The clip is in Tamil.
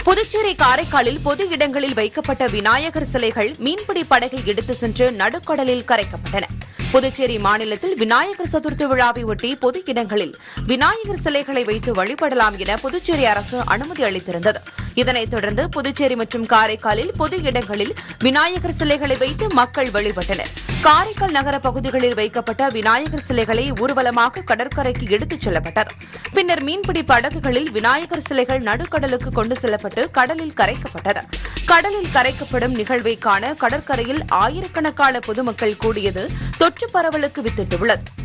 புதுச்சேரி காரைக்காலில் பொது இடங்களில் வைக்கப்பட்ட விநாயகர் சிலைகள் மீன்பிடி படகில் எடுத்து சென்று நடுக்கடலில் கரைக்கப்பட்டன புதுச்சேரி மாநிலத்தில் விநாயகர் சதுர்த்தி விழாவை ஒட்டி பொது இடங்களில் விநாயகர் சிலைகளை வைத்து வழிபடலாம் என புதுச்சேரி அரசு அனுமதி அளித்திருந்தது இதனைத் தொடர்ந்து புதுச்சேரி மற்றும் காரைக்காலில் பொது இடங்களில் விநாயகர் சிலைகளை வைத்து மக்கள் வழிபட்டனர் காரைக்கால் நகர பகுதிகளில் வைக்கப்பட்ட விநாயகர் சிலைகளை ஊர்வலமாக கடற்கரைக்கு எடுத்துச் செல்லப்பட்டது பின்னர் மீன்பிடி படகுகளில் விநாயகர் சிலைகள் நடுக்கடலுக்கு கொண்டு செல்லப்பட்டு கடலில் கரைக்கப்பட்டது கடலில் கரைக்கப்படும் நிகழ்வை காண கடற்கரையில் ஆயிரக்கணக்கான பொதுமக்கள் கூடியது தொற்று பரவலுக்கு வித்திட்டுள்ளது